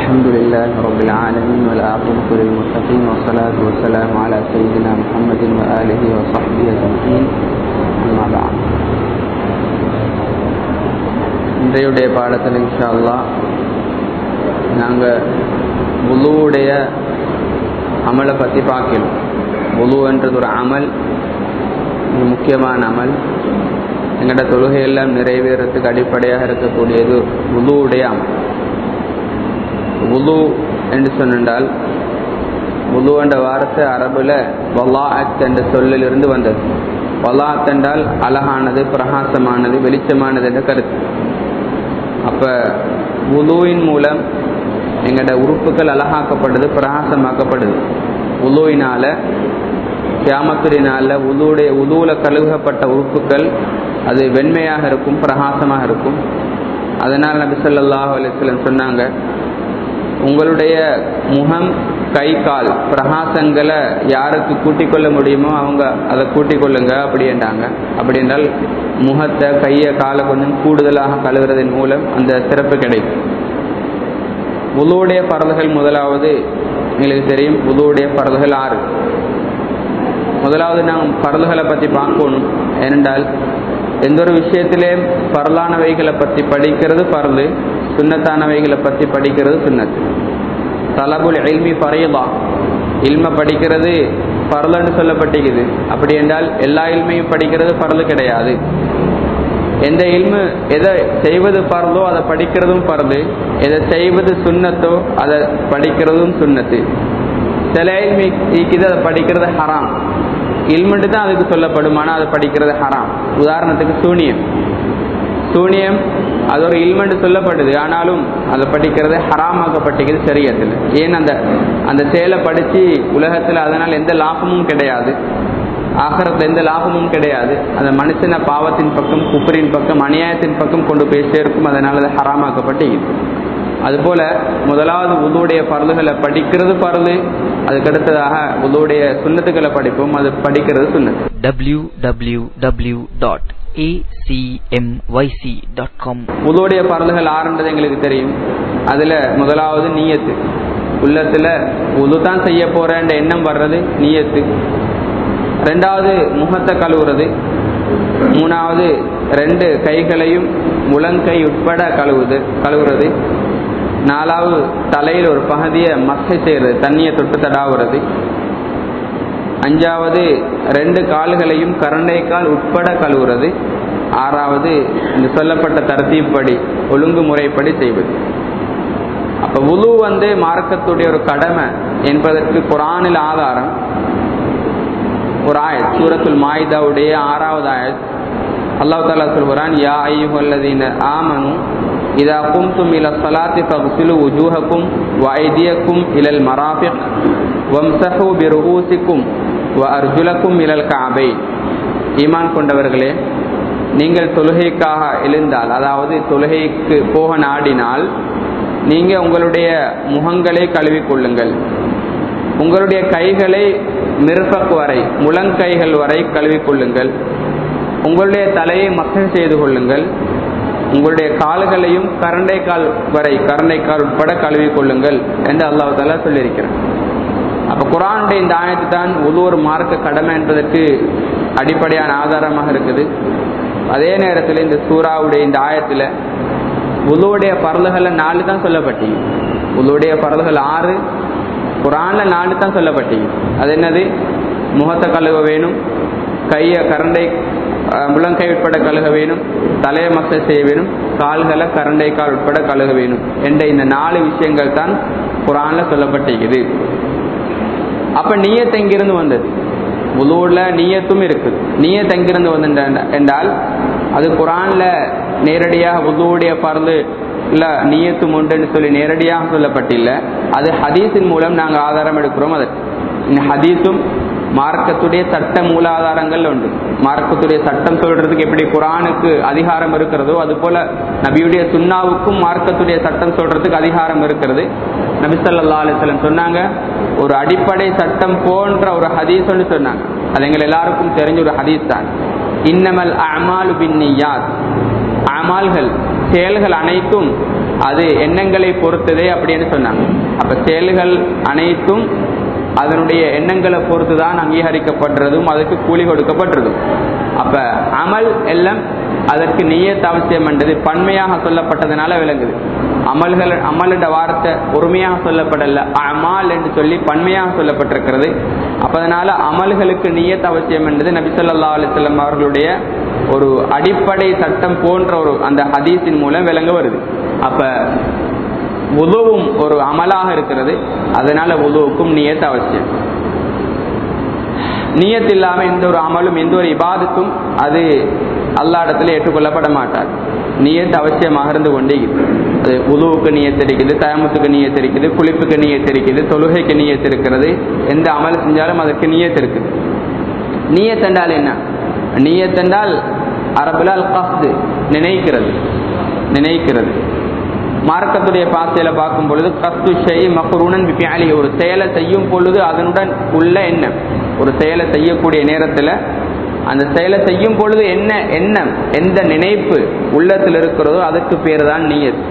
الحمد لله رب العالمين والعاقبة للمتقين والصلاة والسلام على سيدنا محمد وآله وصحبه أجمعين أما بعد இன்றையுடைய பாடத்தில் இன்ஷா அல்லாஹ் நாங்கள் உலுவுடைய அமலை பற்றி பார்க்கணும் உலுன்றது ஒரு அமல் ஒரு முக்கியமான அமல் எங்களோட தொழுகையெல்லாம் நிறைவேறத்துக்கு அடிப்படையாக இருக்கக்கூடியது உலுவுடைய அமல் உலு என்று சொன்னால் உலு என்ற வார்த்தை அரபுல வலாஅத் என்ற சொல்லிலிருந்து வந்தது வலாத் என்றால் அழகானது பிரகாசமானது வெளிச்சமானது என்ற கருத்து அப்ப உலுவின் மூலம் எங்களோட உறுப்புகள் அழகாக்கப்படுது பிரகாசமாக்கப்படுது உலுவினால கியாமத்துடினால உலுவுடைய உலுவுல கழுகப்பட்ட உறுப்புகள் அது வெண்மையாக இருக்கும் பிரகாசமாக இருக்கும் அதனால் நபி ஸல்லல்லாஹு அலைஹி வஸல்லம் சொன்னாங்க உங்களுடைய முகம் கை கால் பிரகாசங்களை யாருக்கு கூட்டிக் கொள்ள முடியுமோ அவங்க அதை கூட்டிக் கொள்ளுங்க அப்படின்றாங்க அப்படி என்றால் முகத்தை கையை காலை கொஞ்சம் கூடுதலாக கழுவுறதன் மூலம் அந்த சிறப்பு கிடைக்கும் உலுவுடைய பரல்கள் முதலாவது எங்களுக்கு தெரியும் உலுவுடைய பரல்கள் ஆறு முதலாவது நாம் பரல்களை பற்றி பார்க்கணும் ஏனென்றால் எந்த ஒரு விஷயத்திலே பரலானவைகளை பற்றி படிக்கிறது பரலு சுண்ணத்தானவைகளை பற்றி படிக்கிறது சுண்ணத்து தலபுல் எல்மி பரையலா இல்ம படிக்கிறது பரலன்னு சொல்லப்பட்டிருக்குது அப்படி என்றால் எல்லா இல்மையும் படிக்கிறது பரலு கிடையாது எந்த இல்மு எதை செய்வது பரலோ அதை படிக்கிறதும் பரலு எதை செய்வது சுண்ணத்தோ அதை படிக்கிறதும் சுண்ணத்து சில இல்மி இருக்குது அதை படிக்கிறது ஹராம் இல்மெண்ட் தான் அதுக்கு சொல்லப்படும் ஆனால் அதை படிக்கிறது ஹராம் உதாரணத்துக்கு சூனியம் சூனியம் அது ஒரு இல்மெண்ட் சொல்லப்படுது ஆனாலும் அதை படிக்கிறது ஹராமாக்கப்பட்டிருக்குது சரியத்தில் ஏன் அந்த அந்த செயலை படித்து உலகத்தில் அதனால் எந்த லாபமும் கிடையாது ஆகரத்தில் எந்த லாபமும் கிடையாது அந்த மனுஷனை பாவத்தின் பக்கம் குப்பரின் பக்கம் அநியாயத்தின் பக்கம் கொண்டு போய் சேர்க்கும் அதனால் அது ஹராமாக்கப்பட்டிருக்குது அதுபோல முதலாவது உதுவுடைய பருதுகளை படிக்கிறது பருது அதுக்கடுத்ததாக உதுவுடைய சுண்ணத்துக்களை படிப்போம் அது படிக்கிறது சுண்ணத்து www.acmyc.com உதுவுடைய பருதுகள் ஆறுன்றது எங்களுக்கு தெரியும் அதுல முதலாவது நீயத்து உள்ளத்துல உது தான் செய்ய போறேன்ற எண்ணம் வர்றது நீயத்து ரெண்டாவது முகத்தை கழுவுறது மூணாவது ரெண்டு கைகளையும் முழங்கை உட்பட கழுவுது கழுவுறது நாலாவது தலையில் ஒரு பகுதியை மசை செய்கிறது தண்ணியை தொட்டு தடாவுறது அஞ்சாவது ரெண்டு கால்களையும் கரண்டைக்கால் உட்பட கழுவுறது ஆறாவது இந்த சொல்லப்பட்ட தரத்தீப்படி ஒழுங்குமுறைப்படி செய்வது அப்ப உலு வந்து மார்க்கத்துடைய ஒரு கடமை என்பதற்கு குரானில் ஆதாரம் ஒரு ஆயத் சூரத்துல் மாயிதாவுடைய ஆறாவது ஆயத் அல்லாஹ் தாலா சொல்கிறான் யா ஐயுஹல்லதீன ஆமனு இதா கும்தும் இல ஸலாத்தி ஃபக்ஸிலு வுஜூஹக்கும் வ ஐதியக்கும் இலல் மராஃபிக் வம்சஹு பிருஊசிக்கும் வ அர்ஜுலக்கும் இலல் கஅபைன் ஈமான் கொண்டவர்களே நீங்கள் தொழுகைக்காக எழுந்தால் அதாவது தொழுகைக்கு போக நாடினால் நீங்க உங்களுடைய முகங்களை கழுவிக்கொள்ளுங்கள் உங்களுடைய கைகளை மிருபக் வரை முழங்கைகள் வரை கழுவிக்கொள்ளுங்கள் உங்களுடைய தலையை மசம் செய்து கொள்ளுங்கள் உங்களுடைய கால்களையும் கரண்டை கால் வரை கரண்டை கால் உட்பட கழுவி கொள்ளுங்கள் என்று அல்லாஹ் தாலா சொல்லியிருக்கிறார் அப்ப குரானுடைய இந்த ஆயத்து தான் ஒவ்வொரு மார்க்க கடமை என்பதற்கு அடிப்படையான ஆதாரமாக இருக்குது அதே நேரத்தில் இந்த சூறாவுடைய இந்த ஆயத்தில் உளுவுடைய பரலுகளை நாலு தான் சொல்லப்பட்டீங்க உளுவுடைய பரல்கள் ஆறு குரான்ல நாலு தான் சொல்லப்பட்டீங்க அது என்னது முகத்தை கழுவ வேணும் கையை கரண்டை முழங்கை உட்பட கழுக வேணும் தலையை மசை செய்ய வேணும் கால்களை கரண்டை கால் உட்பட கழுக வேணும் என்ற இந்த நாலு விஷயங்கள் தான் குரான்ல சொல்லப்பட்டிருக்குது அப்ப நீயத் எங்கிருந்து வந்தது உலூர்ல நீயத்தும் இருக்குது நீயத் எங்கிருந்து வந்து என்றால் அது குரான்ல நேரடியாக உதுவுடைய பறந்து இல்ல நீயத்தும் உண்டுன்னு சொல்லி நேரடியாக சொல்லப்பட்டில்ல அது ஹதீஸின் மூலம் நாங்கள் ஆதாரம் எடுக்கிறோம் அதற்கு இந்த ஹதீஸும் மார்க்கத்துடைய சட்ட மூலாதாரங்கள் உண்டு மார்க்கத்துடைய சட்டம் சொல்றதுக்கு எப்படி குரானுக்கு அதிகாரம் இருக்கிறதோ அது போல நபியுடைய சுண்ணாவுக்கும் மார்க்கத்துடைய சட்டம் சொல்றதுக்கு அதிகாரம் இருக்கிறது நபி ஸல்லல்லாஹு அலைஹி வஸல்லம் சொன்னாங்க ஒரு அடிப்படை சட்டம் போன்ற ஒரு ஹதீஸ் ஒன்று சொன்னாங்க அது எங்கள் எல்லாருக்கும் தெரிஞ்ச ஒரு ஹதீஸ் தான் இன்னமல் அமாலு பின் அமால்கள் செயல்கள் அனைத்தும் அது எண்ணங்களை பொறுத்ததே அப்படின்னு சொன்னாங்க அப்ப செயல்கள் அனைத்தும் அதனுடைய எண்ணங்களை பொறுத்து தான் அங்கீகரிக்கப்படுறதும் அதுக்கு கூலி கொடுக்கப்படுறதும் அப்ப அமல் எல்லாம் அதற்கு நீயத் அவசியம் என்றது பன்மையாக சொல்லப்பட்டதுனால விளங்குது அமல்கள் அமலிட வார்த்தை ஒருமையாக சொல்லப்படல அமால் என்று சொல்லி பன்மையாக சொல்லப்பட்டிருக்கிறது அப்ப அதனால அமல்களுக்கு நீயத் அவசியம் என்றது நபி சொல்லா அலிஸ்லாம் அவர்களுடைய ஒரு அடிப்படை சட்டம் போன்ற ஒரு அந்த ஹதீஸின் மூலம் விளங்க வருது அப்ப உதவும் ஒரு அமலாக இருக்கிறது அதனால உதவுக்கும் நியத் அவசியம் நியத் இல்லாம எந்த ஒரு அமலும் எந்த ஒரு இபாதத்தும் அது அல்லா இடத்துல ஏற்றுக்கொள்ளப்பட மாட்டார் நியத் அவசியமாக இருந்து கொண்டே அது உதுவுக்கு நியத் இருக்குது தயமத்துக்கு நியத் இருக்குது குளிப்புக்கு நியத் இருக்குது தொழுகைக்கு நியத் இருக்கிறது எந்த அமல் செஞ்சாலும் அதற்கு நியத் இருக்குது நியத் என்றால் என்ன நியத் என்றால் அரபுல அல் கஸ்து நினைக்கிறது நினைக்கிறது மார்க்கத்துடைய பாசையில பார்க்கும் பொழுது கஸ்து ஷெய் மக்ரூனன் பிபியாலி ஒரு செயலை செய்யும் பொழுது அதனுடன் உள்ள எண்ணம் ஒரு செயலை செய்யக்கூடிய நேரத்தில் அந்த செயலை செய்யும் பொழுது என்ன எண்ணம் எந்த நினைப்பு உள்ளத்தில் இருக்கிறதோ அதுக்கு பேர் தான் நீயத்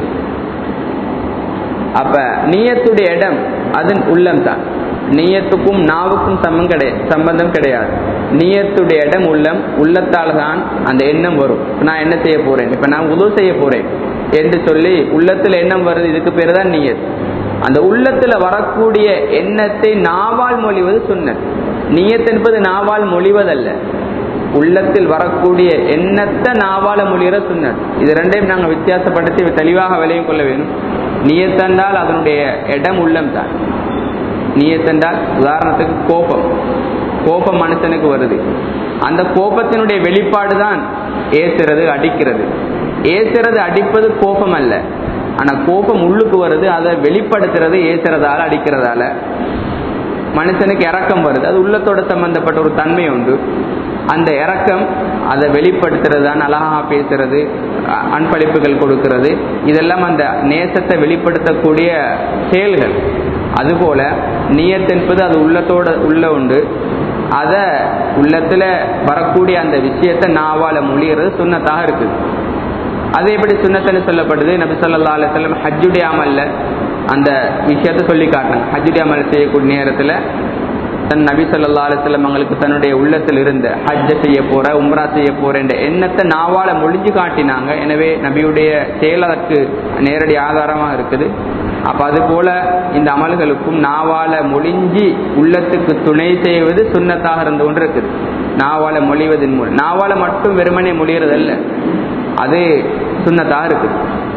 அப்ப நீயத்துடைய இடம் அது உள்ளம் தான் நீயத்துக்கும் நாவுக்கும் சம்பம் கிடையாது சம்பந்தம் கிடையாது நீயத்துடைய இடம் உள்ளம் உள்ளத்தால் தான் அந்த எண்ணம் வரும் நான் என்ன செய்ய போறேன் இப்ப நான் உதவு செய்ய போறேன் என்று சொல்லி உள்ளத்துல எண்ணம் வருது இதுக்கு பேர் தான் நீயத் அந்த உள்ளத்துல வரக்கூடிய எண்ணத்தை நாவால் மொழிவது சொன்னது நீயத் என்பது நாவால் மொழிவதல்ல உள்ளத்தில் வரக்கூடிய எண்ணத்தை நாவால மொழிகிற சுண்ணத் இது ரெண்டையும் நாங்கள் வித்தியாசப்படுத்தி தெளிவாக விலையும் கொள்ள வேணும் நீயத்தென்றால் அதனுடைய இடம் உள்ளம் தான் நீயத்தென்றால் உதாரணத்துக்கு கோபம் கோபம் மனுஷனுக்கு வருது அந்த கோபத்தினுடைய வெளிப்பாடு தான் ஏசுறது அடிக்கிறது ஏசுறது அடிப்பது கோபம் அல்ல ஆனா கோபம் உள்ளுக்கு வருது அதை வெளிப்படுத்துறது ஏசுறதால அடிக்கிறதால மனுஷனுக்கு இறக்கம் வருது அது உள்ளத்தோட சம்பந்தப்பட்ட ஒரு தன்மை உண்டு அந்த இறக்கம் அதை வெளிப்படுத்துறது தான் அழகா பேசுறது அன்பளிப்புகள் கொடுக்கிறது இதெல்லாம் அந்த நேசத்தை வெளிப்படுத்தக்கூடிய செயல்கள் அதுபோல நியத் என்பது அது உள்ளத்தோட உள்ள உண்டு அதை உள்ளத்துல வரக்கூடிய அந்த விஷயத்தை நாவால மொழிகிறது சுண்ணத்தாக இருக்குது அது எப்படி சுண்ணத்தன்னு சொல்லப்படுது நபி சொல்லா அலுவலம் ஹஜ்ஜுடைய அமல்ல அந்த விஷயத்த சொல்லி காட்டினாங்க ஹஜ்ஜுடைய அமல் செய்யக்கூடிய நேரத்துல தன் நபி சொல்லா அலுவலம் அவங்களுக்கு தன்னுடைய உள்ளத்தில் இருந்த ஹஜ்ஜ செய்ய போற உம்ரா செய்ய போற என்ற எண்ணத்தை நாவால மொழிஞ்சு காட்டினாங்க எனவே நபியுடைய செயல் அதற்கு நேரடி ஆதாரமாக இருக்குது அப்ப அது போல இந்த அமல்களுக்கும் நாவால மொழிஞ்சி உள்ளத்துக்கு துணை செய்வது சுண்ணத்தாக இருந்து கொண்டு இருக்குது நாவால மொழிவதன் மூலம் நாவால மட்டும் வெறுமனே மொழியறதல்ல அது சுண்ணத்தாக இருக்குது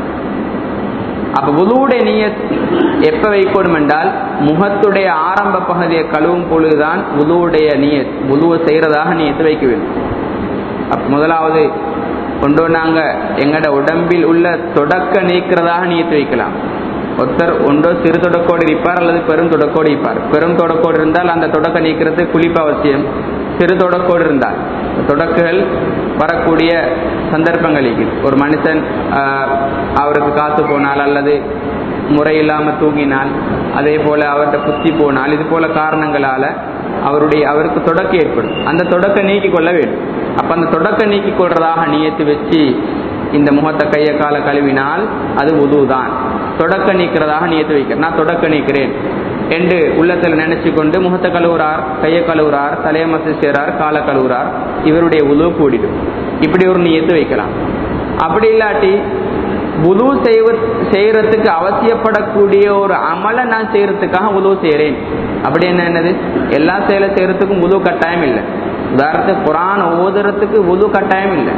அப்ப உதுவுடைய நீயத் எப்ப வைக்கணும் என்றால் முகத்துடைய ஆரம்ப பகுதியை கழுவும் பொழுதுதான் உதுவுடைய நீயத் உதுவை செய்யறதாக நீயத்து வைக்க வேண்டும் அப்ப முதலாவது கொண்டு நாங்க எங்கட உடம்பில் உள்ள தொடக்க நீக்கிறதாக நீயத்து வைக்கலாம் ஒருத்தர் ஒன்றோ சிறு தொடக்கோடு இருப்பார் அல்லது பெரும் தொடக்கோடு இருப்பார் பெரும் தொடக்கோடு இருந்தால் அந்த தொடக்க நீக்கிறது குளிப்பு அவசியம் சிறு தொடக்கோடு இருந்தால் தொடக்குகள் வரக்கூடிய சந்தர்ப்பங்கள் இருக்குது ஒரு மனுஷன் அவருக்கு காசு போனால் அல்லது முறையில்லாமல் தூங்கினால் அதே போல அவர்கிட்ட குத்தி போனால் இது போல காரணங்களால அவருடைய அவருக்கு தொடக்க ஏற்படும் அந்த தொடக்க நீக்கி கொள்ள வேண்டும் அப்ப அந்த தொடக்க நீக்கி கொள்றதாக நியத்து வச்சு இந்த முகத்தை கைய கால கழுவினால் அது உதுதான் தொடக்க நீக்கிறதாக நியத்து வைக்கிறேன் நான் தொடக்க நீக்கிறேன் என்று உள்ளத்தில் நினைச்சு கொண்டு முகத்தை கழுவுறார் கையை கழுவுறார் தலையை மசை செய்கிறார் காலை கழுவுறார் இவருடைய உதவு கூடிடும் இப்படி ஒரு நியத்து வைக்கலாம் அப்படி இல்லாட்டி உதவு செய்வ செய்யறதுக்கு அவசியப்படக்கூடிய ஒரு அமலை நான் செய்யறதுக்காக உதவு செய்கிறேன் அப்படி என்ன என்னது எல்லா செயலை செய்யறதுக்கும் உதவு கட்டாயம் இல்லை உதாரணத்துக்கு குரான் ஓதுறதுக்கு உது கட்டாயம் இல்லை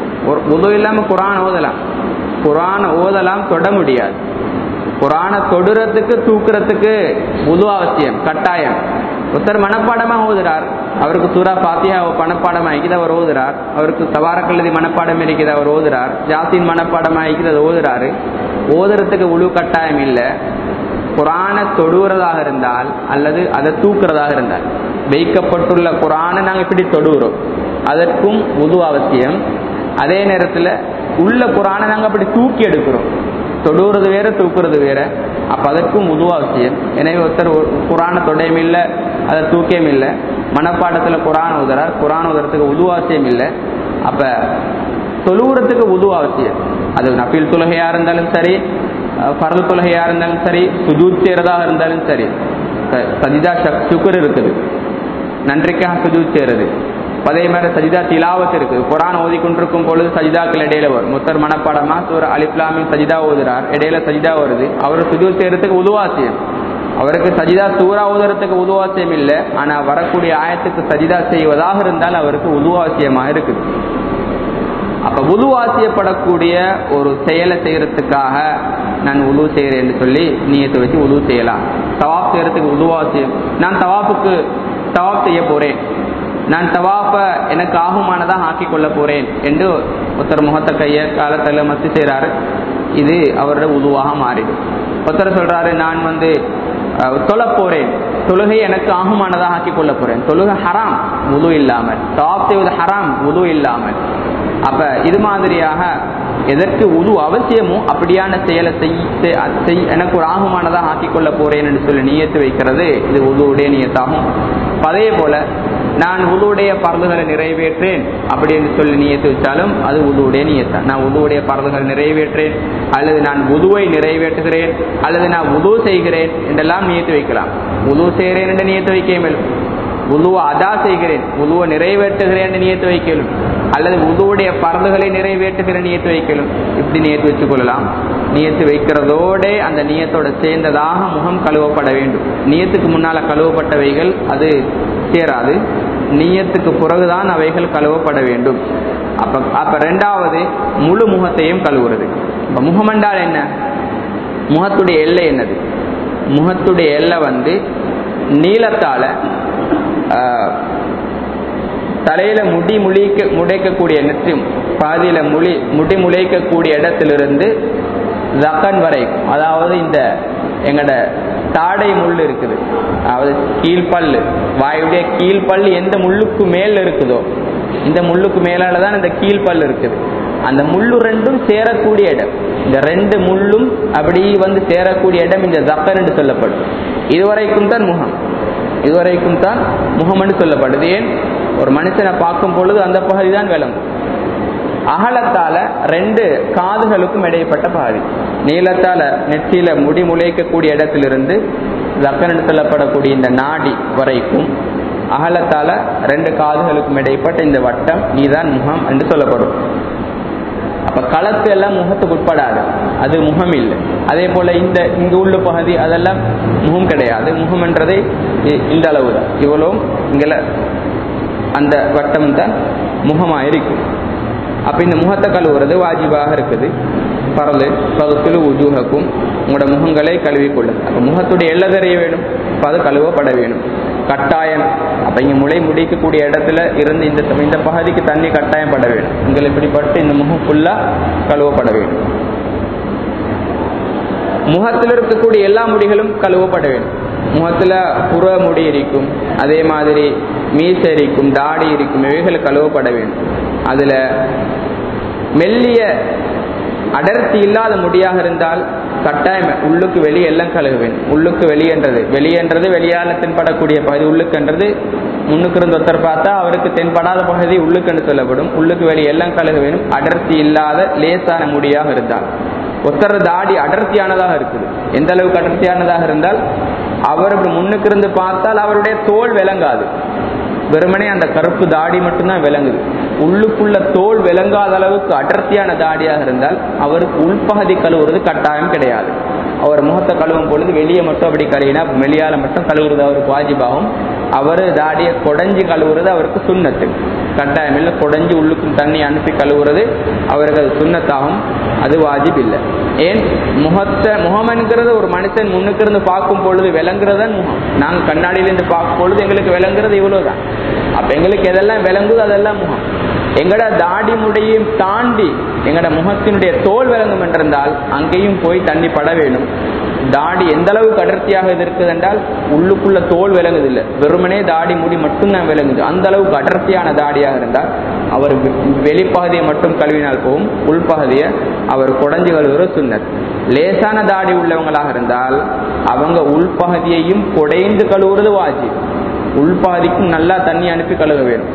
உது இல்லாம குரான் ஓதலாம் குரான் ஓதலாம் தொட முடியாது குரானை தொடுறதுக்கு தூக்குறதுக்கு உது அவசியம் கட்டாயம் ஒருத்தர் மனப்பாடமா ஓதுறார் அவருக்கு சூரா பாத்தியா மனப்பாடம் ஆகிக்குது அவர் ஓதுறார் அவருக்கு தவாரக்கல்லதி மனப்பாடம் இருக்குது அவர் ஓதுறார் ஜாசின் மனப்பாடம் ஆகிக்குது அதை ஓதுறாரு ஓதுறதுக்கு உழு கட்டாயம் இல்லை குரானை தொடுகிறதாக இருந்தால் அல்லது அதை தூக்குறதாக இருந்தால் வைக்கப்பட்டுள்ள குரானை நாங்கள் இப்படி தொடுகிறோம் அதற்கும் உது அவசியம் அதே நேரத்தில் உள்ள குரானை நாங்கள் அப்படி தூக்கி எடுக்கிறோம் தொடுறது வேற தூக்குறது வேற அப்ப அதற்கும் உது அவசியம் எனவே ஒருத்தர் குரானை தொடையும் இல்லை அதை தூக்கியும் இல்லை மனப்பாடத்துல குரான் உதறார் குரான் உதறதுக்கு உது அவசியம் இல்லை அப்ப தொழுவுறதுக்கு உது அவசியம் அது நபில் தொழுகையா இருந்தாலும் சரி பரது தொழுகையா இருந்தாலும் சரி சுஜூத் செய்யறதாக இருந்தாலும் சரி ச- சஜிதா ஷக் சுக்கர் இருக்குது நன்றிக்காக சுஜூத் செய்யறது அதே மாதிரி சஜிதா திலாவத் இருக்குது குரான் ஓதிக்கொண்டிருக்கும் பொழுது சஜிதாக்கள் இடையில வரும் முத்தர் மனப்பாடமா சூர அலிப்லாமின் சஜிதா ஓதுறார் இடையில சஜிதா வருது அவர் சுஜூத் செய்யறதுக்கு உதுவாசியம் அவருக்கு சஜிதா சூறா ஓதுறதுக்கு உதுவாசியம் இல்லை ஆனா வரக்கூடிய ஆயத்துக்கு சஜிதா செய்வதாக இருந்தால் அவருக்கு உதுவாசியமாக இருக்குது அப்ப உதுவாசியப்படக்கூடிய ஒரு செயலை செய்யறதுக்காக நான் உது செய்கிறேன்னு சொல்லி நீயத்தை வச்சு உது செய்யலாம் தவாப் செய்யறதுக்கு உதுவாசியம் நான் தவாப்புக்கு தவாப் செய்ய போறேன் நான் தவாப்ப எனக்கு ஆகுமானதாக ஆக்கி கொள்ள போறேன் என்று ஒருத்தர் முகத்த கைய காலத்தில் மத்தி செய்கிறாரு இது அவரோட உதுவாக மாறிடும் ஒருத்தர் சொல்றாரு நான் வந்து அஹ், தொழப் போறேன் தொழுகை எனக்கு ஆகுமானதாக ஆக்கி கொள்ள போறேன் தொழுகை ஹராம் உது இல்லாமல் தவாப் செய்வது ஹராம் உது இல்லாமல் அப்ப இது மாதிரியாக எதற்கு உது அவசியமோ அப்படியான செயலை செய் செய்- செய்- எனக்கு ஒரு ஆகுமானதாக ஆக்கிக் கொள்ள போறேன் என்று சொல்லி நியத்து வைக்கிறது இது உதுவுடைய நியத்தாகும் அதே போல நான் உதுவுடைய பரதுகளை நிறைவேற்றேன் அப்படின்னு சொல்லி நியத்து வச்சாலும் அது உதுவுடைய நியத்தான் நான் உதுவுடைய பரதுகளை நிறைவேற்றேன் அல்லது நான் உதுவை நிறைவேற்றுகிறேன் அல்லது நான் உது செய்கிறேன் என்றெல்லாம் நியத்து வைக்கலாம் உது செய்கிறேன் என்று நியத்து வைக்க மேலும் உதுவை அதா செய்கிறேன் உதுவை நிறைவேற்றுகிறேன் என்று நியத்து வைக்கலும் அல்லது உதுவுடைய பரதுகளை நிறைவேற்றுகிற நியத்து வைக்கலும் இப்படி நியத்து வச்சுக் கொள்ளலாம் நியத்து வைக்கிறதோட அந்த நியத்தோட சேர்ந்ததாக முகம் கழுவப்பட வேண்டும் நியத்துக்கு முன்னால கழுவப்பட்டவைகள் அது சேராது நியத்துக்கு பிறகுதான் அவைகள் கழுவப்பட வேண்டும் அப்ப அப்ப ரெண்டாவது முழு முகத்தையும் கழுவுறது இப்ப முகம் என்றால் என்ன முகத்துடைய எல்லை என்னது முகத்துடைய எல்லை வந்து நீளத்தால ஆஹ், தலையில முடி முழிக்க முடைக்கக்கூடிய நெற்றி பாதியில முடி முடி முளைக்கக்கூடிய இடத்திலிருந்து ஜக்கன் வரைக்கும் அதாவது இந்த எங்கட தாடை முள் இருக்குது அதாவது கீழ்பல்லு வாயுடைய கீழ்பல்லு எந்த முள்ளுக்கு மேல இருக்குதோ இந்த முள்ளுக்கு மேலால தான் இந்த கீழ்பல் இருக்குது அந்த முள்ளு ரெண்டும் சேரக்கூடிய இடம் இந்த ரெண்டு முள்ளும் அப்படி வந்து சேரக்கூடிய இடம் இந்த ஜக்கன் என்று சொல்லப்படும் இதுவரைக்கும் தான் முகம் இதுவரைக்கும் தான் முகம் என்று சொல்லப்படுது ஏன் ஒரு மனுஷனை பார்க்கும் பொழுது அந்த பகுதி தான் விளங்கும் அகலத்தால ரெண்டு காதுகளுக்கும் இடைப்பட்ட பகுதி நீளத்தால நெற்றியில முடி முளைக்கக்கூடிய இடத்திலிருந்து ஜக்கன் சொல்லப்படக்கூடிய இந்த நாடி வரைக்கும் அகலத்தால ரெண்டு காதுகளுக்கும் இடைப்பட்ட இந்த வட்டம் நீதான் முகம் என்று சொல்லப்படும் அப்ப களத்து எல்லாம் முகத்துக்கு உட்படாது அது முகம் இல்லை அதே போல இந்த இங்க உள்ள பகுதி அதெல்லாம் முகம் கிடையாது முகம் என்றதை இ- இந்த அளவு தான் இவ்வளவும் இங்கல அந்த வட்டம் தான் முகமா இருக்கும் அப்ப இந்த முகத்தை கழுவுறது வாஜிபாக இருக்குது பரது பகுத்துல உஜூகக்கும் உங்களோட முகங்களை கழுவிக்கொள்ளும் அப்ப முகத்துடைய எல்லை தெரிய வேணும் அப்ப அது கழுவப்பட வேணும் கட்டாயம் அப்ப இங்க முளை முடிக்கக்கூடிய இடத்துல இருந்து இந்த இந்த பகுதிக்கு தண்ணி கட்டாயம் பட வேணும் உங்களை இப்படிப்பட்டு இந்த முகம் ஃபுல்லா கழுவப்பட வேண்டும் முகத்தில் இருக்கக்கூடிய எல்லா முடிகளும் கழுவப்பட வேண்டும் முகத்துல புற முடி இருக்கும் அதே மாதிரி மீசை இருக்கும் தாடி இருக்கும் இவைகள் கழுவப்பட வேண்டும் அதுல மெல்லிய அடர்த்தி இல்லாத முடியாக இருந்தால் கட்டாயம் உள்ளுக்கு வெளியே எல்லாம் கழுக வேண்டும் உள்ளுக்கு வெளியன்றது வெளியன்றது வெளியால தென்படக்கூடிய பகுதி உள்ளுக்குன்றது முன்னுக்கு இருந்து ஒருத்தர் பார்த்தா அவருக்கு தென்படாத பகுதி உள்ளுக்குன்னு சொல்லப்படும் உள்ளுக்கு வெளியே எல்லாம் கழுக வேண்டும் அடர்த்தி இல்லாத லேசான முடியாக இருந்தால் ஒருத்தர் தாடி அடர்த்தியானதாக இருக்குது எந்த அளவுக்கு அடர்த்தியானதாக இருந்தால் அவர் இப்படி முன்னுக்கு இருந்து பார்த்தால் அவருடைய தோல் விளங்காது வெறுமனே அந்த கருப்பு தாடி மட்டும்தான் விளங்குது உள்ளுக்குள்ள தோல் விளங்காத அளவுக்கு அடர்த்தியான தாடியாக இருந்தால் அவருக்கு உள்பகுதி கழுவுறது கட்டாயம் கிடையாது அவர் முகத்தை கழுவும் பொழுது வெளியே மட்டும் அப்படி கழுவினா வெளியால மட்டும் கழுவுறது அவருக்கு வாஜிபாகும் அவர் தாடியை குடஞ்சி கழுவுறது அவருக்கு சுண்ணத்து கட்டாயம் இல்லை குடஞ்சி உள்ளுக்கும் தண்ணி அனுப்பி கழுவுறது அவருக்கு அது சுண்ணத்தாகும் அது வாஜிப் இல்லை ஏன் முகத்தை முகம் என்கிறது ஒரு மனுஷன் முன்னுக்கு இருந்து பார்க்கும் பொழுது விளங்குறதன் முகம் நாங்கள் கண்ணாடியிலிருந்து பார்க்கும் பொழுது எங்களுக்கு விளங்குறது இவ்வளவுதான் அப்ப எங்களுக்கு எதெல்லாம் விளங்குதோ அதெல்லாம் முகம் எங்கட தாடி முடியும் தாண்டி எங்கட முகத்தினுடைய தோல் விளங்கும் என்றிருந்தால் அங்கேயும் போய் தண்ணி பட வேணும் தாடி எந்த அளவுக்கு அடர்த்தியாக இது இருக்குது என்றால் உள்ளுக்குள்ள தோல் விளங்குது இல்லை வெறுமனே தாடி முடி மட்டும்தான் விளங்குது அந்த அளவுக்கு அடர்த்தியான தாடியாக இருந்தால் அவர் வெ- வெளிப்பகுதியை மட்டும் கழுவினால் போகும் உள்பகுதியை அவர் குடஞ்சி கழுவுற சுன்னத் லேசான தாடி உள்ளவங்களாக இருந்தால் அவங்க உள்பகுதியையும் குடைந்து கழுவுறது வாஜி உள்பாதிக்கும் நல்லா தண்ணி அனுப்பி கழுவ வேணும்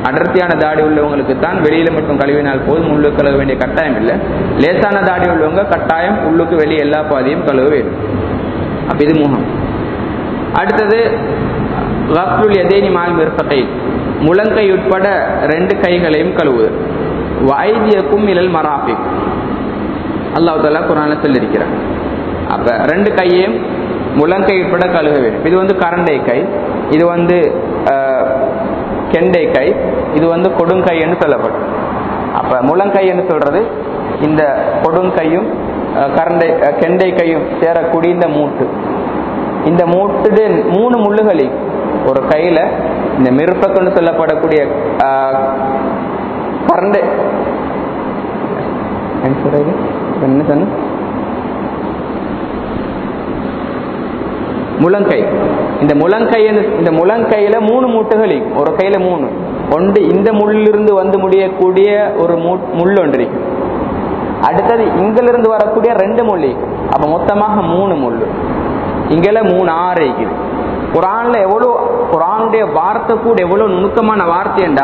அடர்த்தியான தாடி உள்ளவங்களுக்கு தான் வெளியில மட்டும் கழுவினால் போதும் உள்ளுக்கு கழுவ வேண்டிய கட்டாயம் இல்லை லேசான தாடி உள்ளவங்க கட்டாயம் உள்ளுக்கு வெளியே எல்லா பாதியும் கழுவ வேண்டும் அப்ப இது முகம் அடுத்தது ரஃப்ருல் எதேனி மால் மிர்ஃபகை முழங்கை உட்பட ரெண்டு கைகளையும் கழுவுது வைத்தியக்கும் இழல் மராஃபிக் அல்லாஹ் தாலா குரான்ல சொல்லியிருக்கிறார் அப்ப ரெண்டு கையையும் முழங்கை உட்பட கழுவ வேண்டும் இது வந்து கரண்டை கை இது வந்து அஹ், கெண்டை கை இது வந்து கொடுங்கை என்று சொல்லப்படும் அப்ப முழங்கை என்று சொல்றது இந்த கொடுங்கையும் அஹ், கரண்டை அஹ், கெண்டை கையும் சேரக்கூடிய இந்த மூட்டு இந்த மூட்டு மூணு முள்ளுகளில் ஒரு கையில இந்த மிருப்பக்குன்னு சொல்லப்படக்கூடிய ஆஹ், கரண்டை என்ன சொல்றது? என்ன சொன்ன முழங்கை இந்த முழங்கை இந்த முழங்கையில மூணு மூட்டுகள் இருக்கு. ஒரு கையில மூணு ஒன்று இந்த முள்ளிலிருந்து வந்து முடியக்கூடிய ஒரு மூ- முள் ஒன்று இருக்கு. அடுத்தது இங்கிலிருந்து வரக்கூடிய ரெண்டு முள் இருக்கு. அப்ப மொத்தமாக மூணு முள் இங்கெல்ல மூணு ஆறு இருக்குது குரான்ல எவ்வளவு குரானுடைய வார்த்தை கூட எவ்வளவு நுணுக்கமான வார்த்தைண்டா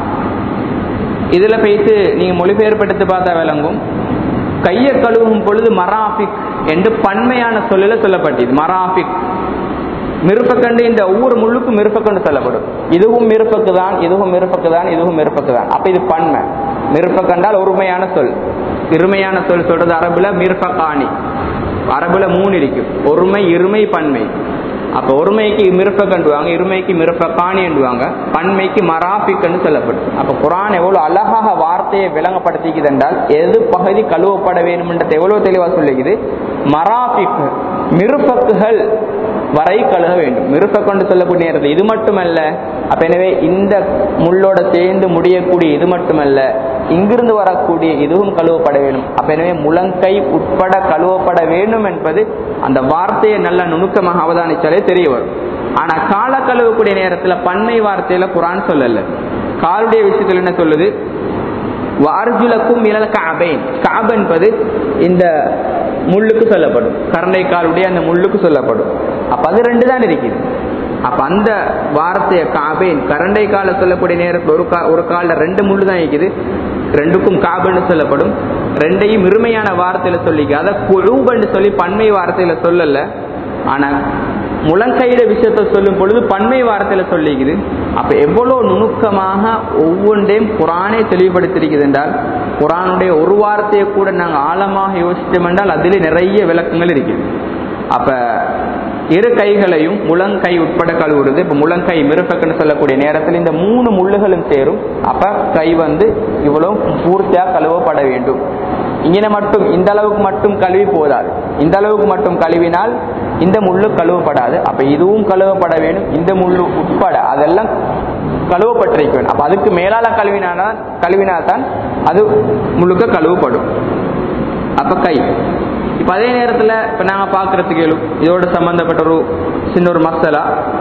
இதுல போயிட்டு நீங்க மொழிபெயர்ப்படுத்தி பார்த்தா விளங்கும் கையை கழுவும் பொழுது மராஃபிக் என்று பன்மையான சொல்லில சொல்லப்பட்டது மராஃபிக் மிருப்பக்கண்டு இந்த ஒவ்வொரு முள்ளுக்கும் மிருப்பக்கண்டு சொல்லப்படும் இதுவும் மிருப்பக்கு தான் இதுவும் மிருப்பக்கு தான் இதுவும் மிருப்பக்கு தான் அப்ப இது பன்மை மிருப்பக்கண்டால் ஒருமையான சொல் இருமையான சொல் சொல்றது அரபுல மிருப்பகாணி அரபுல மூணு இருக்கும் ஒருமை இருமை பன்மை அப்ப ஒருமைக்கு மிருப்பக்கண்டுவாங்க இருமைக்கு மிருப்பகாணி என்றுவாங்க பன்மைக்கு மராஃபிக்னு சொல்லப்படும் அப்ப குரான் எவ்வளவு அழகாக வார்த்தையை விளங்கப்படுத்திக்குது என்றால் எது பகுதி கழுவப்பட வேண்டும்ன்றதை எவ்வளவு தெளிவா சொல்லிக்குது மராஃபிக் மிருப்பக்குகள் வரை கழுக வேண்டும் மிருப்பக்கொண்டு சொல்லக்கூடிய நேரத்தில் இது மட்டுமல்ல அப்ப எனவே இந்த முள்ளோட சேர்ந்து முடியக்கூடிய இது மட்டுமல்ல இங்கிருந்து வரக்கூடிய இதுவும் கழுவப்பட வேண்டும் அப்ப எனவே முழங்கை உட்பட கழுவப்பட வேண்டும் என்பது அந்த வார்த்தையை நல்ல நுணுக்கமாக அவதானிச்சாலே தெரிய வரும் ஆனா கால கழுவக்கூடிய நேரத்துல பன்மை வார்த்தையில குரான் சொல்லல காலுடைய விஷயத்துல என்ன சொல்லுது வார்ஜுலக்கும் இழல் காபைன் காப் என்பது இந்த முள்ளுக்கு சொல்லப்படும் கரண்டை காலுடைய அந்த முள்ளுக்கு சொல்லப்படும் அப்ப அது ரெண்டு தான் இருக்குது அப்ப அந்த வார்த்தையை காபேன் கரண்டை கால சொல்லக்கூடிய நேரத்தில் ஒரு கா ஒரு காலில் ரெண்டு முள்ளு தான் இருக்குது ரெண்டுக்கும் காபன்னு சொல்லப்படும் ரெண்டையும் இருமையான வார்த்தையில சொல்லிக்க அதை குழுபன்னு சொல்லி பன்மை வார்த்தையில சொல்லல ஆனா முழங்கையில விஷயத்தை சொல்லும் பொழுது பன்மை வார்த்தையில சொல்லிக்குது அப்ப எவ்வளவு நுணுக்கமாக ஒவ்வொன்றையும் குரானே தெளிவுபடுத்திருக்குது என்றால் குரானுடைய ஒரு வார்த்தையை கூட நாங்க ஆழமாக யோசித்தோம் என்றால் அதிலே நிறைய விளக்கங்கள் இருக்குது அப்ப இரு கைகளையும் முழங்கை உட்பட கழுவுறது இப்ப முழங்கை மிருப்பக்குன்னு சொல்லக்கூடிய நேரத்தில் இந்த மூணு முள்ளுகளும் சேரும் அப்ப கை வந்து இவ்வளவு பூர்த்தியா கழுவப்பட வேண்டும் இங்கே மட்டும் இந்த அளவுக்கு மட்டும் கழுவி போதாது இந்த அளவுக்கு மட்டும் கழுவினால் இந்த முள்ளு கழுவப்படாது அப்ப இதுவும் கழுவப்பட வேண்டும் இந்த முள்ளு உட்பட அதெல்லாம் கழுவப்பட்டிருக்க வேண்டும் அப்ப அதுக்கு மேலால கழுவினால்தான் கழுவினால்தான் அது முழுக்க கழுவப்படும் அப்ப கை இப்ப அதே நேரத்துல இப்ப நாங்க பாக்குறதுக்கு எழும் இதோட சம்பந்தப்பட்ட ஒரு சின்ன ஒரு மசாலா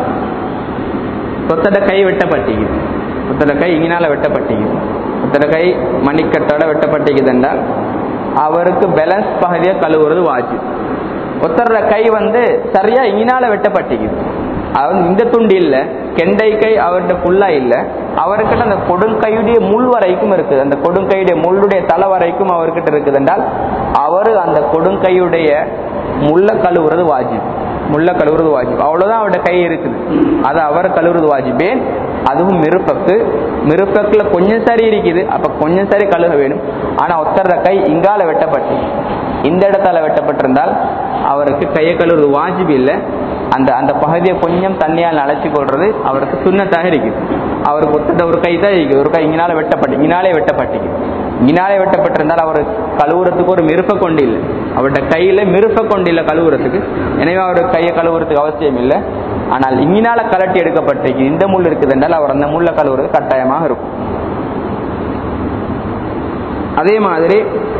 ஒத்தட கை வெட்டப்பட்டிக்குது ஒத்தட கை இங்கினால வெட்டப்பட்டிக்குது ஒத்தட கை மணிக்கட்டோட வெட்டப்பட்டிக்குது என்றால் அவருக்கு பேலன்ஸ் பகுதியை கழுவுறது வாஜி ஒத்தர கை வந்து சரியா இங்கினால வெட்டப்பட்டிக்குது அவர் இந்த துண்டு இல்ல கெண்டை கை அவர்கிட்ட ஃபுல்லா இல்ல அவர்கிட்ட அந்த கொடுங்கையுடைய முள் வரைக்கும் இருக்குது அந்த கொடுங்கையுடைய முள்ளுடைய தலை வரைக்கும் அவர்கிட்ட இருக்குது என்றால் அவரு அந்த கொடுங்கையுடைய முள்ள கழுவுறது வாஜிப் முள்ள கழுவுறது வாஜிப் அவ்வளவுதான் அவருடைய கை இருக்குது அது அவர் கழுவுறது வாஜிபே அதுவும் மிருப்பக்கு மிருப்பக்குல கொஞ்சம் சரி இருக்குது அப்ப கொஞ்சம் சரி கழுக வேணும் ஆனா ஒத்தர கை இங்கால வெட்டப்பட்டு இந்த இடத்தால வெட்டப்பட்டிருந்தால் அவருக்கு கையை கழுவுறது வாஜிப் இல்லை அந்த அந்த பகுதியை கொஞ்சம் தண்ணியால் அழைச்சி கொள்றது அவருக்கு சுண்ணத்தாக இருக்குது அவருக்கு ஒத்தட்ட ஒரு கை தான் இருக்குது ஒரு கை இங்கினால வெட்டப்பட்டு இங்கினாலே வெட்டப்பட்டிக்கு இங்கினாலே வெட்டப்பட்டிருந்தால் அவர் கழுவுறதுக்கு ஒரு மிருப்ப கொண்டு இல்லை அவருடைய கையில மிருப்ப கொண்டு இல்லை கழுவுறதுக்கு எனவே அவர் கையை கழுவுறதுக்கு அவசியம் இல்லை ஆனால் இங்கினால கலட்டி எடுக்கப்பட்டிருக்கு இந்த முள் இருக்குது என்றால் அவர் அந்த முள்ள கழுவுறது கட்டாயமாக இருக்கும் அதே மாதிரி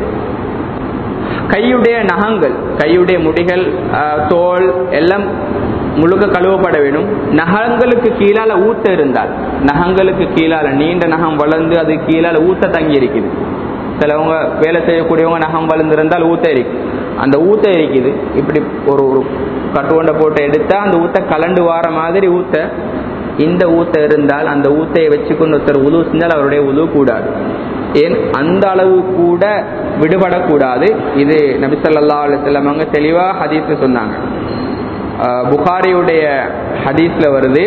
கையுடைய நகங்கள் கையுடைய முடிகள் ஆஹ், தோல் எல்லாம் முழுக்க கழுவப்பட வேணும் நகங்களுக்கு கீழால ஊத்த இருந்தால் நகங்களுக்கு கீழால நீண்ட நகம் வளர்ந்து அது கீழால ஊத்த தங்கி இருக்குது சிலவங்க வேலை செய்யக்கூடியவங்க நகம் வளர்ந்திருந்தால் ஊத்த இருக்கு அந்த ஊத்த இருக்குது இப்படி ஒரு ஒரு கட்டுவண்டை போட்டு எடுத்தா அந்த ஊத்த கலண்டு வார மாதிரி ஊத்த இந்த ஊத்த இருந்தால் அந்த ஊத்தையை வச்சுக்கொண்டு ஒருத்தர் உது செஞ்சால் அவருடைய உது கூடாது ஏன் அந்த அளவு கூட விடுபடக்கூடாது இது நபிசல்லா அலுவலம் அவங்க தெளிவாக ஹதீஸ்ல சொன்னாங்க அஹ் புகாரியுடைய ஹதீஸ்ல வருது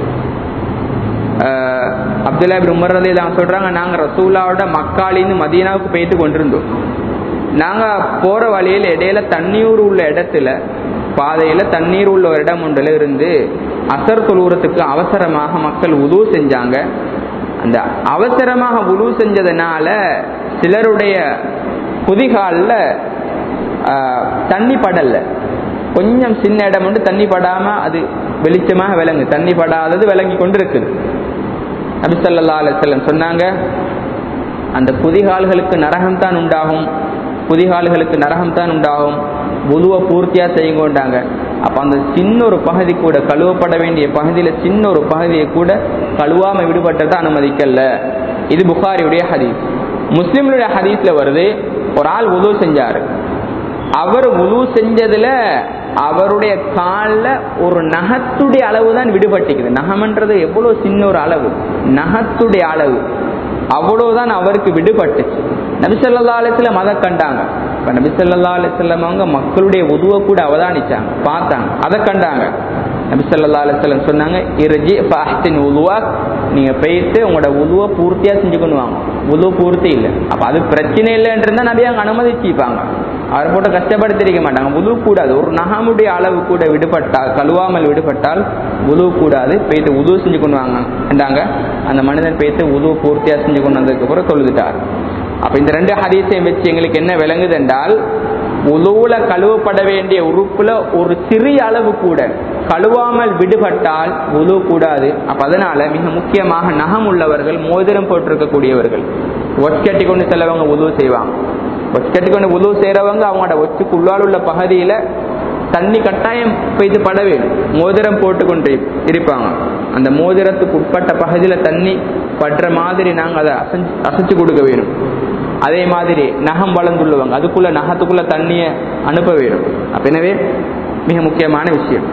அஹ் அப்துல்லா இப்னு உமர் ரலி தான் சொல்றாங்க நாங்க ரசூலாவோட மக்காலின்னு மதீனாவுக்கு போயிட்டு கொண்டிருந்தோம் நாங்க போற வழியில் இடையில தண்ணீர் உள்ள இடத்துல பாதையில தண்ணீர் உள்ள ஒரு இடம் ஒன்றுல இருந்து அசர் தொழுவுறதுக்கு அவசரமாக மக்கள் உது செஞ்சாங்க அந்த அவசரமாக உது செஞ்சதுனால சிலருடைய குதிகாலில் தண்ணி படல கொஞ்சம் சின்ன இடம் வந்து தண்ணி படாம அது வெளிச்சமாக விளங்கு தண்ணி படாதது விளங்கி கொண்டு இருக்குது நபிசல்லா அலுவலம் சொன்னாங்க அந்த குதிகால்களுக்கு நரகம் தான் உண்டாகும் குதிகால்களுக்கு நரகம் தான் உண்டாகும் புதுவை பூர்த்தியா செய்யுங்கோண்டாங்க அப்ப அந்த சின்ன ஒரு பகுதி கூட கழுவப்பட வேண்டிய பகுதியில சின்ன ஒரு பகுதியை கூட கழுவாம விடுபட்டதை அனுமதிக்கல இது புகாரியுடைய ஹதீஸ் முஸ்லிம்களுடைய ஹதீஸ்ல வருது ஒரு ஆள் உதவு செஞ்சாரு அவர் உது செஞ்சதுல அவருடைய காலில் ஒரு நகத்துடைய அளவு தான் விடுபட்டிக்குது நகம்ன்றது எவ்வளவு சின்ன ஒரு அளவு நகத்துடைய அளவு அவ்வளவுதான் அவருக்கு விடுபட்டுச்சு நபிசல்லா அலிஸ்லம் அதை கண்டாங்க இப்ப நபிசல்லா அலிஸ்லம் அவங்க மக்களுடைய உதுவை கூட அவதானிச்சாங்க பார்த்தாங்க அதை கண்டாங்க நபிசல்லா அலிஸ்லம் சொன்னாங்க இறுஜி ஃபாஸ்டின் உதுவா நீங்க போயிட்டு உங்களோட உதுவை பூர்த்தியா செஞ்சு கொண்டு வாங்க உதுவ பூர்த்தி இல்லை அப்ப அது பிரச்சனை இல்லைன்றதா நபி அங்க அனுமதிச்சுப்பாங்க அவர் போட்டு கஷ்டப்படுத்திருக்க மாட்டாங்க உது கூடாது ஒரு நகமுடைய அளவு கூட விடுபட்டால் கழுவாமல் விடுபட்டால் உது கூடாது போயிட்டு உது செஞ்சு கொண்டு வாங்க என்றாங்க அந்த மனிதன் போயிட்டு உது பூர்த்தியா செஞ்சு கொண்டு வந்ததுக்கு அப்புறம் தொழுதுட்டார் அப்ப இந்த ரெண்டு ஹதீஸையும் வச்சு எங்களுக்கு என்ன விளங்குது என்றால் உதவுல கழுவப்பட வேண்டிய உறுப்புல ஒரு சிறிய அளவு கூட கழுவாமல் விடுபட்டால் உதவு கூடாது அப்ப அதனால மிக முக்கியமாக நகம் உள்ளவர்கள் மோதிரம் போட்டிருக்கக்கூடியவர்கள் ஒற்கட்டி கொண்டு செல்லவங்க உதவு செய்வாங்க ஒற்கட்டி கொண்டு உதவு செய்யறவங்க அவங்களோட ஒச்சுக்குள்ளால் உள்ள பகுதியில தண்ணி கட்டாயம் பெய்து பட வேணும் மோதிரம் போட்டு கொண்டு இருப்பாங்க அந்த மோதிரத்துக்கு உட்பட்ட பகுதியில தண்ணி படுற மாதிரி நாங்க அதை அசைஞ்சு அசைச்சு கொடுக்க வேணும் அதே மாதிரி நகம் வளர்ந்துள்ளவங்க அதுக்குள்ள நகத்துக்குள்ள தண்ணியை அனுப்ப வேணும் அப்ப எனவே மிக முக்கியமான விஷயம்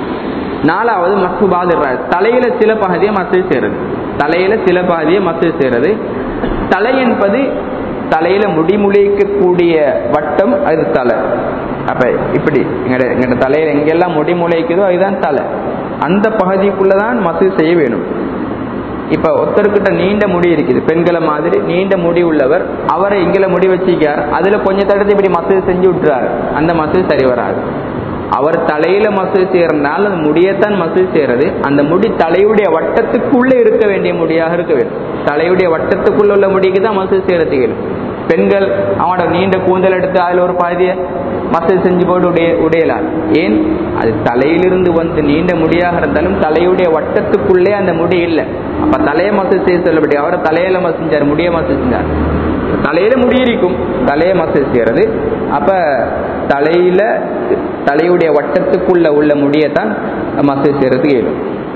நாலாவது மசு பாதிடுறாரு தலையில சில பகுதியை மசூல் செய்யறது தலையில சில பகுதியை மசூல் செய்யறது தலை என்பது தலையில முடிமுளைக்கக்கூடிய வட்டம் அது தலை அப்ப இப்படி எங்கட எங்கட தலையில எங்கெல்லாம் முடி முளைக்குதோ அதுதான் தலை அந்த பகுதிக்குள்ளதான் மசூல் செய்ய வேணும் இப்ப ஒருத்தர்கிட்ட நீண்ட முடி இருக்குது பெண்களை மாதிரி நீண்ட முடி உள்ளவர் அவரை இங்கல முடி வச்சிக்கார் அதுல கொஞ்சம் தடுத்து இப்படி மசூல் செஞ்சு விட்டுறாரு அந்த மசூல் சரி வராது அவர் தலையில மசூல் செய்யறதுனால அந்த முடியத்தான் மசூல் செய்யறது அந்த முடி தலையுடைய வட்டத்துக்குள்ள இருக்க வேண்டிய முடியாக இருக்க வேண்டும் தலையுடைய வட்டத்துக்குள்ள உள்ள முடிக்கு தான் மசூல் செய்யறதுக்கு பெண்கள் அவனோட நீண்ட கூந்தல் எடுத்து அதுல ஒரு பாதியை மசல் செஞ்சு போட்டு உடைய உடையலாம் ஏன் அது தலையிலிருந்து வந்து நீண்ட முடியாக இருந்தாலும் தலையுடைய வட்டத்துக்குள்ளே அந்த முடி இல்லை அப்ப தலையை மசல் செய்ய சொல்லப்படி அவரை தலையில மசல் செஞ்சார் முடிய மசல் செஞ்சார் தலையில முடி இருக்கும் தலையை மசல் செய்யறது அப்ப தலையில தலையுடைய வட்டத்துக்குள்ள உள்ள முடியத்தான் மசல் செய்யறதுக்கு இயலும்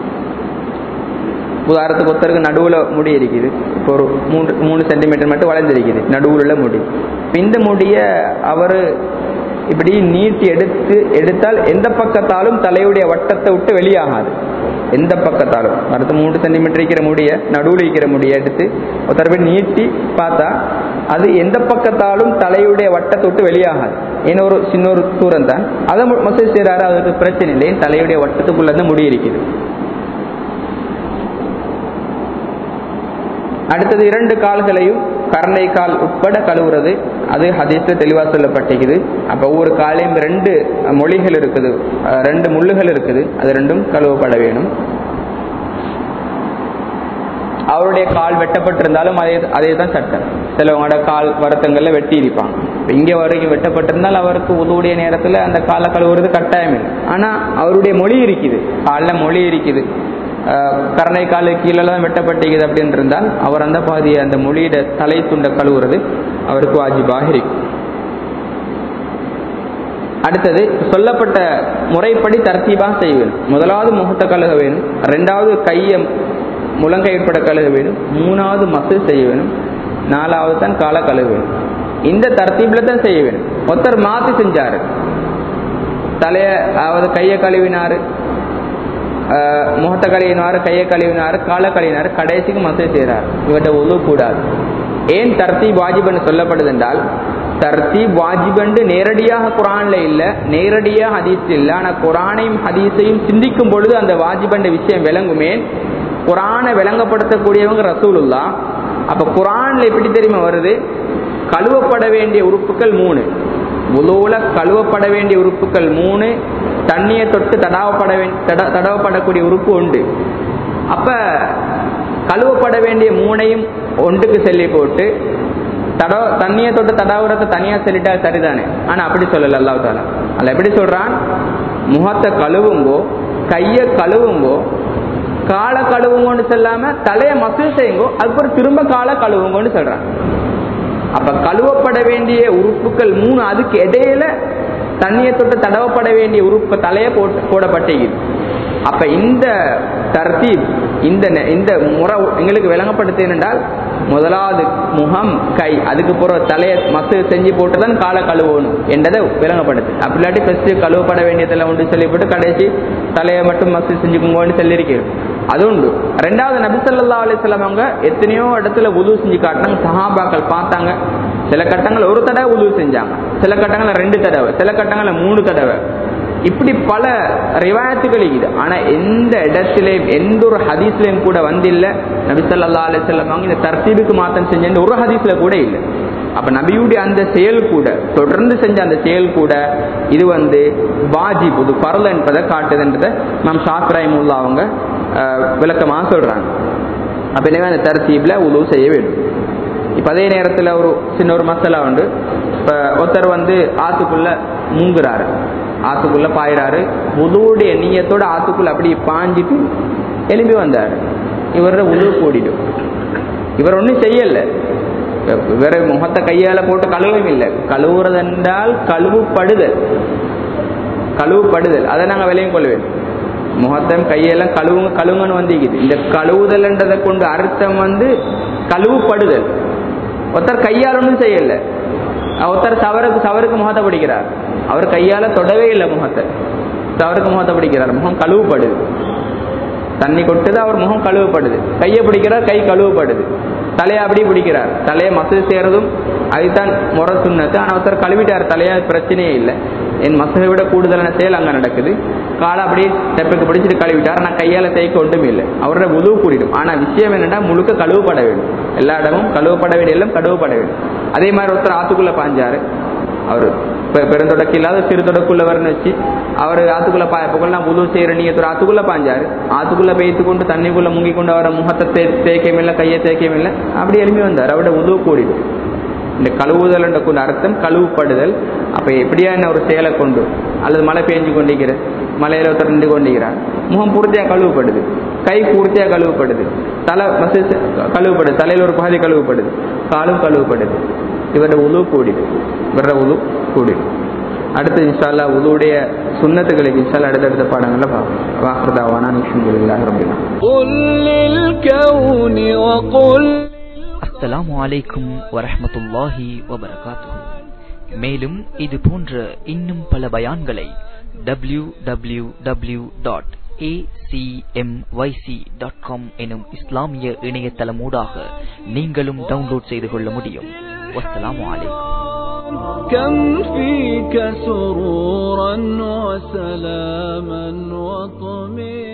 உதாரணத்துக்கு ஒருத்தருக்கு நடுவில் முடி இருக்குது இப்போ ஒரு மூன்று மூணு சென்டிமீட்டர் மட்டும் வளர்ந்துருக்குது நடுவில் உள்ள முடி இந்த முடியை அவர் இப்படி நீட்டி எடுத்து எடுத்தால் எந்த பக்கத்தாலும் தலையுடைய வட்டத்தை விட்டு வெளியாகாது எந்த பக்கத்தாலும் அடுத்து மூன்று சென்டிமீட்டர் இருக்கிற முடிய நடுவில் இருக்கிற முடியை எடுத்து ஒருத்தர் போய் நீட்டி பார்த்தா அது எந்த பக்கத்தாலும் தலையுடைய வட்டத்தை விட்டு வெளியாகாது ஏன்னா ஒரு சின்ன ஒரு தூரம் தான் அதை மசூல் செய்கிறாரு அதுக்கு பிரச்சனை இல்லை தலையுடைய வட்டத்துக்குள்ள தான் முடி இருக்குது அடுத்தது இரண்டு கால்களையும் கரணை கால் உட்பட கழுவுறது அது ஹதீஸ்ல தெளிவா சொல்லப்பட்டிருக்குது அப்ப ஒவ்வொரு காலையும் ரெண்டு மொழிகள் இருக்குது ரெண்டு முள்ளுகள் இருக்குது அது ரெண்டும் கழுவப்பட வேணும் அவருடைய கால் வெட்டப்பட்டிருந்தாலும் அதே அதே தான் சட்டம் சிலவங்களோட கால் வருத்தங்கள்ல வெட்டி இருப்பாங்க இங்க வரைக்கும் வெட்டப்பட்டிருந்தால் அவருக்கு உதவுடைய நேரத்துல அந்த காலை கழுவுறது கட்டாயம் இல்லை ஆனா அவருடைய மொழி இருக்குது காலில் மொழி இருக்குது கரணை காலு கீழே தான் வெட்டப்பட்டிருக்குது அப்படின்னு இருந்தால் அவர் அந்த பாதியை அந்த மொழியிட தலை துண்ட கழுவுறது அவருக்கு வாஜிபாக இருக்கும் அடுத்தது சொல்லப்பட்ட முறைப்படி தர்த்தீபாக செய்ய வேணும் முதலாவது முகத்தை கழுக வேணும் ரெண்டாவது கையை முழங்கை உட்பட கழுக வேணும் மூணாவது மசு செய்ய வேணும் நாலாவது தான் காலை கழுக வேணும் இந்த தர்த்தீப்ல தான் செய்ய வேணும் ஒருத்தர் மாத்தி செஞ்சாரு தலைய அதாவது கையை கழுவினாரு முகத்தை கழுவினாரு கையை கழுவினாரு காலை கழுவினாரு கடைசிக்கு மசை செய்கிறார் இவர்கிட்ட உதவு கூடாது ஏன் தர்த்தீப் வாஜிபன் சொல்லப்படுது என்றால் தர்த்தீப் வாஜிபண்டு நேரடியாக குரான்ல இல்ல நேரடியாக ஹதீஸ் இல்ல ஆனா குரானையும் ஹதீஸையும் சிந்திக்கும் பொழுது அந்த வாஜிபண்ட விஷயம் விளங்குமே குரானை விளங்கப்படுத்தக்கூடியவங்க ரசூலுல்லா அப்ப குரான்ல எப்படி தெரியுமா வருது கழுவப்பட வேண்டிய உறுப்புகள் மூணு உலோல கழுவப்பட வேண்டிய உறுப்புகள் மூணு தண்ணியை தொட்டு தடாவப்பட தடவப்படக்கூடிய உறுப்பு உண்டு அப்ப கழுவப்பட வேண்டிய மூணையும் ஒன்றுக்கு சொல்லி போட்டு தடவ தண்ணியை தொட்டு தடாவுறத தனியா சொல்லிட்டா சரிதானே ஆனா அப்படி சொல்லல அல்லாஹ் தாலா அல்ல எப்படி சொல்றான் முகத்தை கழுவுங்கோ கைய கழுவுங்கோ காலை கழுவுங்கன்னு சொல்லாம தலைய மசூல் செய்யுங்கோ அதுக்கப்புறம் திரும்ப காலை கழுவுங்கன்னு சொல்றான் அப்ப கழுவப்பட வேண்டிய உறுப்புகள் மூணு அதுக்கு இடையில தண்ணியை தொட்டு தடவப்பட வேண்டிய உறுப்பு தலைய போட்டு போடப்பட்டிருக்குது அப்ப இந்த தர்த்தீப் இந்த இந்த முறை எங்களுக்கு விளங்கப்படுத்து என்றால் முதலாவது முகம் கை அதுக்கு பிறகு தலையை மசு செஞ்சு போட்டு தான் காலை கழுவணும் என்றதை விளங்கப்படுது அப்படி இல்லாட்டி ஃபர்ஸ்ட் கழுவப்பட வேண்டியதெல்லாம் உண்டு சொல்லி போட்டு கடைசி தலையை மட்டும் மசு செஞ்சுக்கோங்கன்னு சொல்லியிருக்கிறோம் அது உண்டு ரெண்டாவது நபிசல்லா அலிஸ்லாம் அவங்க எத்தனையோ இடத்துல உதவு செஞ்சு காட்டினாங்க சஹாபாக்கள் பார்த்தாங்க சில கட்டங்கள் ஒரு தடவை உதவு செஞ்சாங்க சில கட்டங்களில் ரெண்டு தடவை சில கட்டங்களில் மூணு தடவை இப்படி பல ரிவாயத்துகள் இருக்குது ஆனா எந்த இடத்திலையும் எந்த ஒரு ஹதீஸ்லயும் கூட வந்தில்ல நபிசல்லா அலிஸ்லாம் அவங்க இந்த தர்த்தீபுக்கு மாத்தம் செஞ்ச ஒரு ஹதீஸ்ல கூட இல்லை அப்ப நபியுடைய அந்த செயல் கூட தொடர்ந்து செஞ்ச அந்த செயல் கூட இது வந்து வாஜி புது பரல என்பதை காட்டுதுன்றதை நாம் ஷாத்ராயிமுல்லா அவங்க விளக்கமாக சொல்றாங்க அப்ப எனவே அந்த தர்த்தீப்ல உதவு செய்ய வேண்டும் இப்ப அதே நேரத்துல ஒரு சின்ன ஒரு மசாலா உண்டு இப்ப ஒருத்தர் வந்து ஆத்துக்குள்ள மூங்குறாரு ஆத்துக்குள்ள பாயிறாரு உதவுடைய நீயத்தோட ஆத்துக்குள்ள அப்படி பாஞ்சிட்டு எலும்பி வந்தாரு இவரோட உதவு கூடிடும் இவர் ஒன்றும் செய்யல இவர் முகத்தை கையால போட்டு கழுவும் இல்லை கழுவுறது என்றால் கழுவுப்படுதல் கழுவுப்படுதல் அதை நாங்கள் விலையும் கொள்ள வேண்டும் முகத்தம் கையெல்லாம் கழுவுங்க கழுவுங்கன்னு வந்திக்குது இந்த கழுவுதல்ன்றதை கொண்டு அர்த்தம் வந்து கழுவுப்படுதல் ஒருத்தர் கையால் ஒன்றும் செய்யல ஒருத்தர் சவருக்கு சவருக்கு முகத்தை பிடிக்கிறார் அவர் கையால தொடவே இல்லை முகத்தை சவருக்கு முகத்தை பிடிக்கிறார் முகம் கழுவுப்படுது தண்ணி கொட்டுது அவர் முகம் கழுவப்படுது கையை பிடிக்கிறார் கை கழுவப்படுது தலையை அப்படி பிடிக்கிறார் தலையை மசூது செய்யறதும் அதுதான் முறை சுண்ணத்து ஆனால் ஒருத்தர் கழுவிட்டார் தலையா பிரச்சனையே இல்லை என் மசூதை விட கூடுதலான செயல் அங்கே நடக்குது காலை அப்படியே ஸ்டெப்புக்கு பிடிச்சிட்டு கழுவிட்டார் ஆனால் கையால் தேய்க்க ஒன்றும் இல்லை அவரோட உதவு கூடிடும் ஆனால் விஷயம் என்னன்னா முழுக்க கழுவப்பட வேண்டும் எல்லா இடமும் கழுவப்பட வேண்டிய எல்லாம் கழுவப்பட வேண்டும் அதே மாதிரி ஒருத்தர் ஆத்துக்குள்ள பாஞ்சாரு அவர் பெருந்தொடக்கு இல்லாத சிறு தொடக்குள்ள வரன்னு வச்சு அவர் ஆத்துக்குள்ள பாயப்பக்குள்ள நான் உதவு செய்யற நீங்க ஆத்துக்குள்ள பாஞ்சாரு ஆத்துக்குள்ள பெய்த்து கொண்டு தண்ணிக்குள்ள முங்கி கொண்டு அவரை முகத்தை தே தேய்க்கவும் இல்லை கையை தேய்க்கவும் இல்லை அப்படி எழுப்பி வந்தார் அவரோட உதவு கூடிடும் இந்த கழுவுதல் என்ற கொண்டு அர்த்தம் கழுவுப்படுதல் அப்ப எப்படியா என்ன ஒரு செயலை கொண்டு அல்லது மழை பெஞ்சு கொண்டிருக்கிற மலையில ஒருத்தர் நின்று கொண்டிருக்கிறார் முகம் பூர்த்தியா கழுவுப்படுது கை பூர்த்தியா கழுவுப்படுது தலை மசி கழுவுப்படுது தலையில ஒரு பாதி கழுவுப்படுது காலும் கழுவுப்படுது இவரோட உழு கூடிது இவரோட உழு கூடிது அடுத்து இன்ஷால்லா உளுடைய சுண்ணத்துகளுக்கு இன்ஷால்லா அடுத்தடுத்த பாடங்கள்ல பார்ப்போம் வாக்குறதாவானா நிஷம் ரபினா قل للكون وقل அஸ்ஸலாமு அலைக்கும் வரஹ்மத்துல்லாஹி வபரகாத்துஹு மேலும் இது போன்ற இன்னும் பல பயான்களை W W W dot dot com எனும் இஸ்லாமிய இணையதளமூடாக நீங்களும் டவுன்லோட் செய்து கொள்ள முடியும் வஸ்ஸலாமு அலைக்கும் كم فيك سرورا وسلاما وطمئنا